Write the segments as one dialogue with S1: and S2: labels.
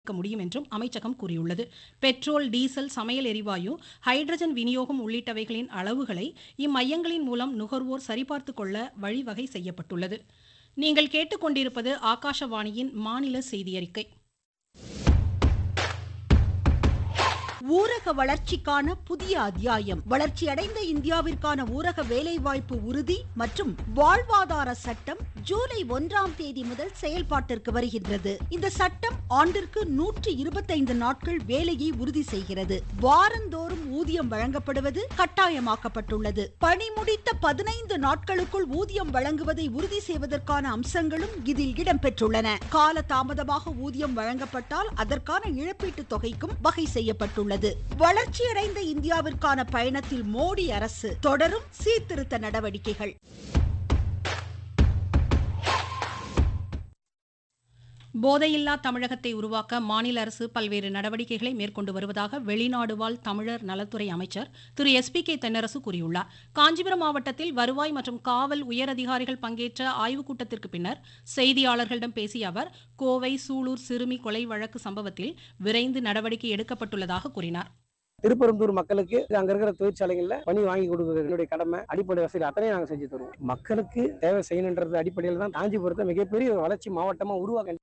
S1: இருக்க முடியும் என்றும் அமைச்சகம் கூறியுள்ளது பெட்ரோல் டீசல் சமையல் எரிவாயு ஹைட்ரஜன் விநியோகம் உள்ளிட்டவைகளின் அளவுகளை இம்மையங்களின் மூலம் நுகர்வோர் சரிபார்த்துக் கொள்ள வழிவகை செய்யப்பட்டுள்ளது நீங்கள் கேட்டுக்கொண்டிருப்பது ஆகாஷவாணியின் மாநில செய்தியறிக்கை
S2: ஊரக வளர்ச்சிக்கான புதிய அத்தியாயம் வளர்ச்சியடைந்த இந்தியாவிற்கான ஊரக வேலைவாய்ப்பு உறுதி மற்றும் வாழ்வாதார சட்டம் ஜூலை ஒன்றாம் தேதி முதல் செயல்பாட்டிற்கு வருகின்றது இந்த சட்டம் ஆண்டிற்கு நூற்று இருபத்தைந்து நாட்கள் வேலையை உறுதி செய்கிறது வாரந்தோறும் ஊதியம் வழங்கப்படுவது கட்டாயமாக்கப்பட்டுள்ளது பணி முடித்த பதினைந்து நாட்களுக்குள் ஊதியம் வழங்குவதை உறுதி செய்வதற்கான அம்சங்களும் இதில் இடம்பெற்றுள்ளன கால தாமதமாக ஊதியம் வழங்கப்பட்டால் அதற்கான இழப்பீட்டுத் தொகைக்கும் வகை செய்யப்பட்டுள்ளது உள்ளது வளர்ச்சியடைந்த இந்தியாவிற்கான பயணத்தில் மோடி அரசு தொடரும் சீர்திருத்த நடவடிக்கைகள்
S1: போதையில்லா தமிழகத்தை உருவாக்க மாநில அரசு பல்வேறு நடவடிக்கைகளை மேற்கொண்டு வருவதாக வெளிநாடு வாழ் தமிழர் நலத்துறை அமைச்சர் திரு எஸ் பி கே தென்னரசு கூறியுள்ளார் காஞ்சிபுரம் மாவட்டத்தில் வருவாய் மற்றும் காவல் உயரதிகாரிகள் பங்கேற்ற ஆய்வுக் கூட்டத்திற்கு பின்னர் செய்தியாளர்களிடம் பேசிய அவர் கோவை சூலூர் சிறுமி கொலை வழக்கு சம்பவத்தில் விரைந்து நடவடிக்கை எடுக்கப்பட்டுள்ளதாக கூறினார்
S3: திருப்பரம்பூர் மக்களுக்கு அங்க இருக்கிற தொழிற்சாலைகள்ல பணி வாங்கி கொடுக்குறது என்னுடைய கடமை அடிப்படை வசதி அத்தனையும் நாங்க செஞ்சு தருவோம் மக்களுக்கு தேவை செய்யணுன்றது அடிப்படையில் தான் காஞ்சிபுரத்தை மிகப்பெரிய ஒரு வளர்ச்சி மாவட்டமா உருவாக்க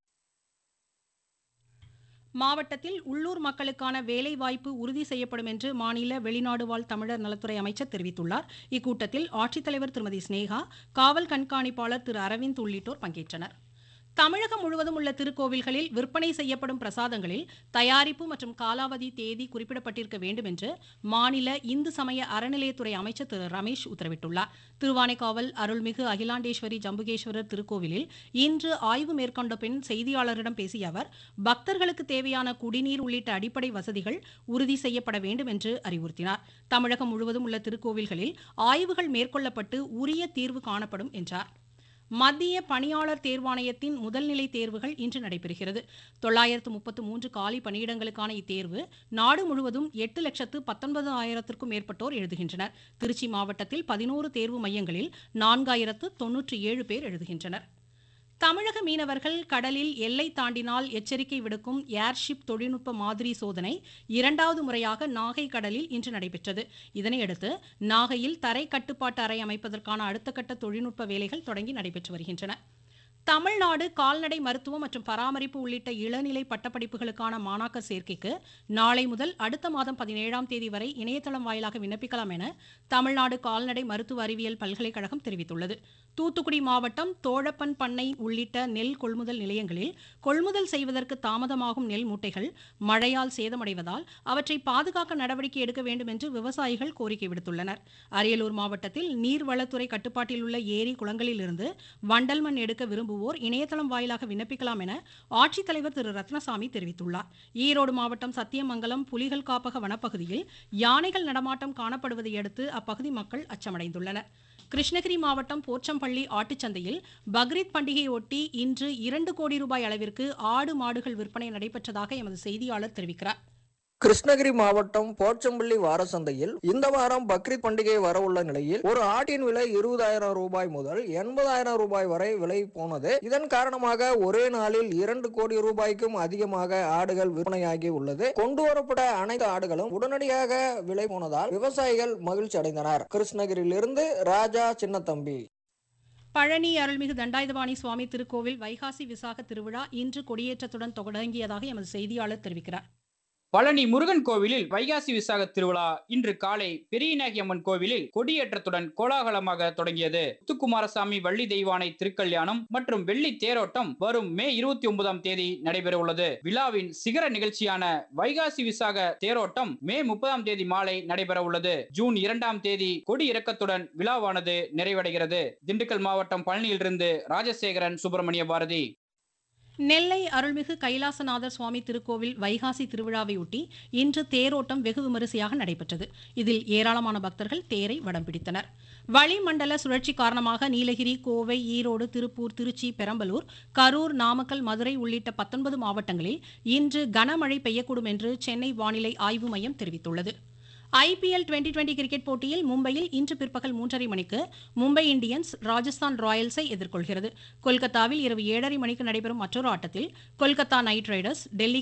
S1: மாவட்டத்தில் உள்ளூர் மக்களுக்கான வேலை வாய்ப்பு உறுதி செய்யப்படும் என்று மாநில வெளிநாடு வாழ் தமிழர் நலத்துறை அமைச்சர் தெரிவித்துள்ளார் இக்கூட்டத்தில் ஆட்சித்தலைவர் திருமதி ஸ்னேகா காவல் கண்காணிப்பாளர் திரு அரவிந்த் உள்ளிட்டோர் பங்கேற்றனர் தமிழகம் முழுவதும் உள்ள திருக்கோவில்களில் விற்பனை செய்யப்படும் பிரசாதங்களில் தயாரிப்பு மற்றும் காலாவதி தேதி குறிப்பிடப்பட்டிருக்க வேண்டும் என்று மாநில இந்து சமய அறநிலையத்துறை அமைச்சர் திரு ரமேஷ் உத்தரவிட்டுள்ளார் திருவானைக்காவல் அருள்மிகு அகிலாண்டேஸ்வரி ஜம்புகேஸ்வரர் திருக்கோவிலில் இன்று ஆய்வு மேற்கொண்ட பின் செய்தியாளரிடம் பேசிய அவர் பக்தர்களுக்கு தேவையான குடிநீர் உள்ளிட்ட அடிப்படை வசதிகள் உறுதி செய்யப்பட வேண்டும் என்று அறிவுறுத்தினார் தமிழகம் முழுவதும் உள்ள திருக்கோவில்களில் ஆய்வுகள் மேற்கொள்ளப்பட்டு உரிய தீர்வு காணப்படும் என்றார் மத்திய பணியாளர் தேர்வாணையத்தின் முதல்நிலை தேர்வுகள் இன்று நடைபெறுகிறது தொள்ளாயிரத்து முப்பத்து மூன்று காலி பணியிடங்களுக்கான இத்தேர்வு நாடு முழுவதும் எட்டு லட்சத்து பத்தொன்பது ஆயிரத்திற்கும் மேற்பட்டோர் எழுதுகின்றனர் திருச்சி மாவட்டத்தில் பதினோரு தேர்வு மையங்களில் நான்காயிரத்து தொன்னூற்றி ஏழு பேர் எழுதுகின்றனர் தமிழக மீனவர்கள் கடலில் எல்லை தாண்டினால் எச்சரிக்கை விடுக்கும் ஏர்ஷிப் தொழில்நுட்ப மாதிரி சோதனை இரண்டாவது முறையாக நாகை கடலில் இன்று நடைபெற்றது இதனையடுத்து நாகையில் தரை கட்டுப்பாட்டு அறை அமைப்பதற்கான அடுத்த கட்ட தொழில்நுட்ப வேலைகள் தொடங்கி நடைபெற்று வருகின்றன தமிழ்நாடு கால்நடை மருத்துவம் மற்றும் பராமரிப்பு உள்ளிட்ட இளநிலை பட்டப்படிப்புகளுக்கான மாணாக்கர் சேர்க்கைக்கு நாளை முதல் அடுத்த மாதம் பதினேழாம் தேதி வரை இணையதளம் வாயிலாக விண்ணப்பிக்கலாம் என தமிழ்நாடு கால்நடை மருத்துவ அறிவியல் பல்கலைக்கழகம் தெரிவித்துள்ளது தூத்துக்குடி மாவட்டம் தோழப்பன் பண்ணை உள்ளிட்ட நெல் கொள்முதல் நிலையங்களில் கொள்முதல் செய்வதற்கு தாமதமாகும் நெல் மூட்டைகள் மழையால் சேதமடைவதால் அவற்றை பாதுகாக்க நடவடிக்கை எடுக்க வேண்டும் என்று விவசாயிகள் கோரிக்கை விடுத்துள்ளனர் அரியலூர் மாவட்டத்தில் நீர்வளத்துறை கட்டுப்பாட்டில் உள்ள ஏரி குளங்களிலிருந்து வண்டல் மண் எடுக்க விரும்புவோர் இணையதளம் வாயிலாக விண்ணப்பிக்கலாம் என ஆட்சித்தலைவர் திரு ரத்னசாமி தெரிவித்துள்ளார் ஈரோடு மாவட்டம் சத்தியமங்கலம் புலிகள் காப்பக வனப்பகுதியில் யானைகள் நடமாட்டம் காணப்படுவதை அடுத்து அப்பகுதி மக்கள் அச்சமடைந்துள்ளனர் கிருஷ்ணகிரி மாவட்டம் போச்சம்பள்ளி ஆட்டுச்சந்தையில் பக்ரீத் பண்டிகையொட்டி இன்று இரண்டு கோடி ரூபாய் அளவிற்கு ஆடு மாடுகள் விற்பனை நடைபெற்றதாக எமது செய்தியாளர் தெரிவிக்கிறார்
S4: கிருஷ்ணகிரி மாவட்டம் போச்சம்பள்ளி வார சந்தையில் இந்த வாரம் பக்ரீத் பண்டிகை வரவுள்ள நிலையில் ஒரு ஆட்டின் விலை இருபதாயிரம் ரூபாய் முதல் எண்பதாயிரம் ரூபாய் வரை விலை போனது இதன் காரணமாக ஒரே நாளில் இரண்டு கோடி ரூபாய்க்கும் அதிகமாக ஆடுகள் விற்பனையாகி உள்ளது கொண்டு வரப்பட்ட அனைத்து ஆடுகளும் உடனடியாக விலை போனதால் விவசாயிகள் மகிழ்ச்சி அடைந்தனர் கிருஷ்ணகிரியிலிருந்து ராஜா சின்னத்தம்பி
S1: பழனி அருள்மிகு தண்டாயுதபாணி சுவாமி திருக்கோவில் வைகாசி விசாக திருவிழா இன்று கொடியேற்றத்துடன் தொடங்கியதாக எமது செய்தியாளர் தெரிவிக்கிறார்
S5: பழனி முருகன் கோவிலில் வைகாசி விசாக திருவிழா இன்று காலை பெரியநாயகி அம்மன் கோவிலில் கொடியேற்றத்துடன் கோலாகலமாக தொடங்கியது முத்துக்குமாரசாமி வள்ளி தெய்வானை திருக்கல்யாணம் மற்றும் வெள்ளி தேரோட்டம் வரும் மே இருபத்தி ஒன்பதாம் தேதி நடைபெற உள்ளது விழாவின் சிகர நிகழ்ச்சியான வைகாசி விசாக தேரோட்டம் மே முப்பதாம் தேதி மாலை நடைபெற உள்ளது ஜூன் இரண்டாம் தேதி கொடி இறக்கத்துடன் விழாவானது நிறைவடைகிறது திண்டுக்கல் மாவட்டம் பழனியிலிருந்து ராஜசேகரன் சுப்பிரமணிய பாரதி
S1: நெல்லை அருள்மிகு கைலாசநாதர் சுவாமி திருக்கோவில் வைகாசி திருவிழாவையொட்டி இன்று தேரோட்டம் வெகு விமரிசையாக நடைபெற்றது இதில் ஏராளமான பக்தர்கள் தேரை வடம் பிடித்தனர் வளிமண்டல சுழற்சி காரணமாக நீலகிரி கோவை ஈரோடு திருப்பூர் திருச்சி பெரம்பலூர் கரூர் நாமக்கல் மதுரை உள்ளிட்ட பத்தொன்பது மாவட்டங்களில் இன்று கனமழை பெய்யக்கூடும் என்று சென்னை வானிலை ஆய்வு மையம் தெரிவித்துள்ளது ஐபிஎல் டுவெண்டி டுவெண்டி கிரிக்கெட் போட்டியில் மும்பையில் இன்று பிற்பகல் மூன்றரை மணிக்கு மும்பை இந்தியன்ஸ் ராஜஸ்தான் ராயல்ஸை எதிர்கொள்கிறது கொல்கத்தாவில் இரவு ஏழரை மணிக்கு நடைபெறும் மற்றொரு ஆட்டத்தில் கொல்கத்தா நைட் ரைடர்ஸ் டெல்லி